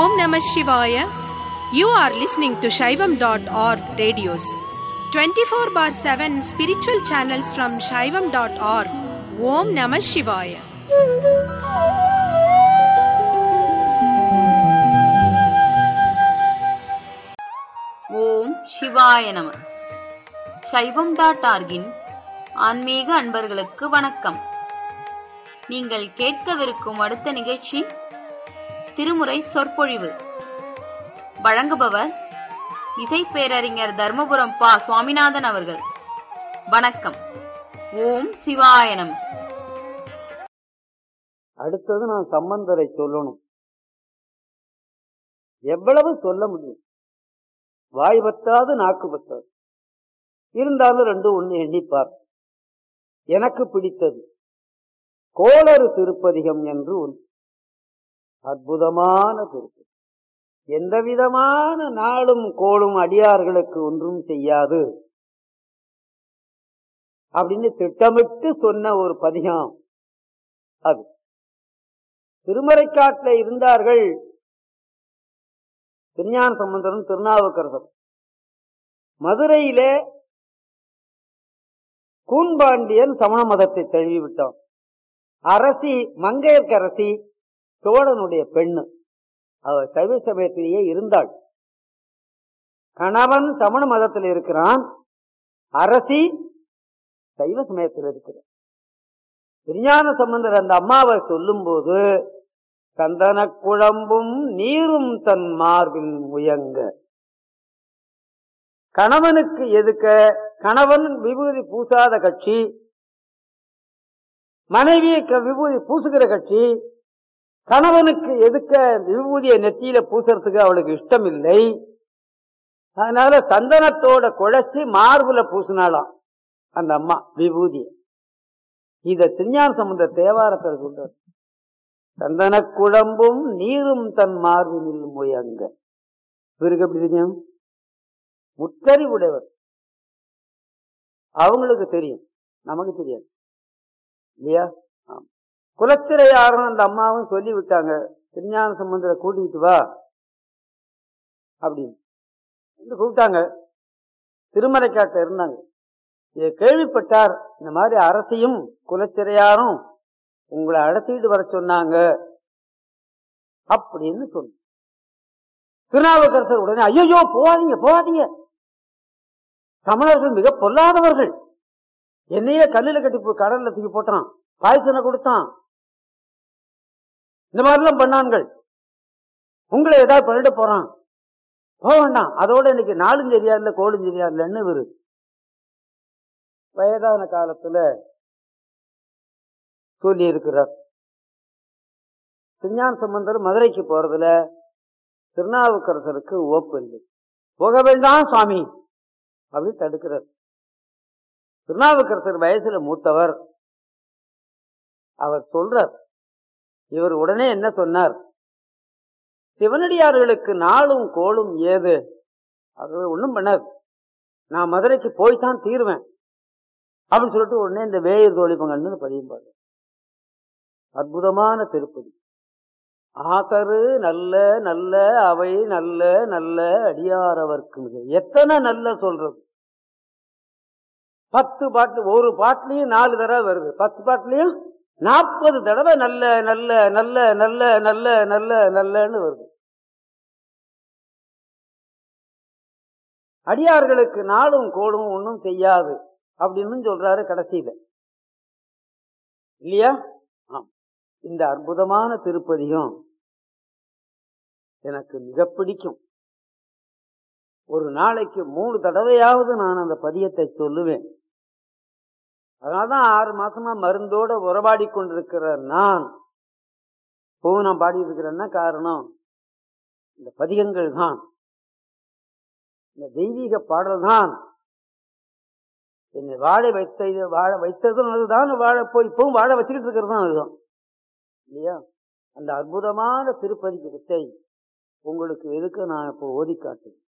Om Namah Shivaya. You are listening to Shaivam.org radios. 24 bar 7 spiritual channels from Shaivam.org. Om Namah Shivaya. ஓம் சிவாய நம சைவம் dot ஆர்கின் ஆன்மீக அன்பர்களுக்கு வணக்கம் நீங்கள் கேட்கவிருக்கும் அடுத்த நிகழ்ச்சி திருமுறை சொற்பொழிவு வழங்குபவர் இசை பேரறிஞர் தர்மபுரம் பா சுவாமிநாதன் அவர்கள் வணக்கம் ஓம் சிவாய நம அடுத்தது நான் சம்பந்தரை சொல்லணும் எவ்வளவு சொல்ல முடியும் வாய் பத்தாது நாக்கு பத்தாது இருந்தாலும் ரெண்டும் ஒண்ணு எண்ணிப்பார் எனக்கு பிடித்தது கோளறு திருப்பதிகம் என்று ஒன்று அற்புதமான திருப்பதி எந்த விதமான நாளும் கோளும் அடியார்களுக்கு ஒன்றும் செய்யாது அப்படின்னு திட்டமிட்டு சொன்ன ஒரு பதிகம் அது திருமறைக்காட்டில் இருந்தார்கள் திருஞான சம்பந்தரும் திருநாவுக்கரசர் மதுரையிலே கூன்பாண்டியன் சமண மதத்தை தழுவி விட்டான் அரசி மங்கையர்க்கரசி சோழனுடைய பெண்ணு அவள் சைவ சமயத்திலேயே இருந்தாள் கணவன் சமண மதத்தில் இருக்கிறான் அரசி சைவ சமயத்தில் இருக்கிறார் திருஞான சம்பந்தர் அந்த அம்மாவை சொல்லும் போது சந்தன குழம்பும் நீரும் தன் மார்பில் முயங்க கணவனுக்கு எதுக்க கணவன் விபூதி பூசாத கட்சி மனைவி விபூதி பூசுகிற கட்சி கணவனுக்கு எதுக்க விபூதியை நெத்தியில பூசுறதுக்கு அவளுக்கு இஷ்டம் இல்லை அதனால சந்தனத்தோட குழைச்சி மார்புல பூசினாலாம் அந்த அம்மா விபூதியை இத திருஞான சம்பந்த தேவாரத்தில் சொல்றார் சந்தன குழம்பும் நீரும் தன் மார்பினில் முயங்க இவருக்கு எப்படி தெரியும் முற்றறிவுடையவர் அவங்களுக்கு தெரியும் நமக்கு தெரியாது இல்லையா குலச்சிறையாரும் அந்த அம்மாவும் சொல்லி விட்டாங்க திருஞான சம்பந்தரை கூட்டிட்டு வா அப்படின்னு கூப்பிட்டாங்க திருமலைக்காட்ட இருந்தாங்க இதை கேள்விப்பட்டார் இந்த மாதிரி அரசியும் குலச்சிறையாரும் உங்களை அழைச்சிட்டு வர சொன்னாங்க அப்படின்னு சொன்ன திருநாவுக்கரசர் உடனே ஐயோ போகாதீங்க போகாதீங்க தமிழர்கள் மிக பொல்லாதவர்கள் என்னையே கல்லில கட்டி கடல்ல தூக்கி போட்டான் பாய்சனை கொடுத்தான் இந்த மாதிரிலாம் பண்ணான்கள் உங்களை ஏதாவது பண்ணிட்டு போறான் போக வேண்டாம் அதோட இன்னைக்கு நாலும் சரியா இல்ல கோலும் சரியா இல்லைன்னு இவரு வயதான காலத்துல சொல்லி இருக்கிறார் திருஞான சம்பந்தர் மதுரைக்கு போறதுல திருநாவுக்கரசருக்கு ஓப்பு இல்லை போக வேண்டாம் சுவாமி அப்படி தடுக்கிறார் திருநாவுக்கரசர் வயசுல மூத்தவர் அவர் சொல்றார் இவர் உடனே என்ன சொன்னார் சிவனடியார்களுக்கு நாளும் கோளும் ஏது அது ஒண்ணும் பண்ணாது நான் மதுரைக்கு போய்தான் தீருவேன் அப்படின்னு சொல்லிட்டு உடனே இந்த வேயர் தோழிப்பங்கன்னு பதியும் பாரு அற்புதமான திருப்பதி ஆசரு நல்ல நல்ல அவை நல்ல நல்ல அடியாரவர்க்கு மிக எத்தனை நல்ல சொல்றது பத்து பாட்டு ஒரு பாட்டுலயும் நாலு தடவை வருது பத்து பாட்டுலயும் நாற்பது தடவை நல்ல நல்ல நல்ல நல்ல நல்ல நல்ல நல்லன்னு வருது அடியார்களுக்கு நாளும் கோடும் ஒன்றும் செய்யாது அப்படின்னு சொல்றாரு கடைசியில இல்லையா இந்த அற்புதமான திருப்பதியும் எனக்கு மிக பிடிக்கும் ஒரு நாளைக்கு மூணு தடவையாவது நான் அந்த பதியத்தை சொல்லுவேன் அதனால்தான் ஆறு மாசமா மருந்தோட உறவாடி கொண்டிருக்கிற நான் இப்போ நான் பாடி இருக்கிறேன்னா காரணம் இந்த பதிகங்கள் தான் இந்த தெய்வீக பாடல் தான் என்னை வாழ வைத்த வாழ வைத்ததும் அதுதான் வாழ போய் இப்பவும் வாழ வச்சுக்கிட்டு இருக்கிறது தான் அதுதான் இல்லையா அந்த அற்புதமான திருப்பதி வித்தை உங்களுக்கு எதுக்கு நான் இப்போ ஓதி காட்டுறேன்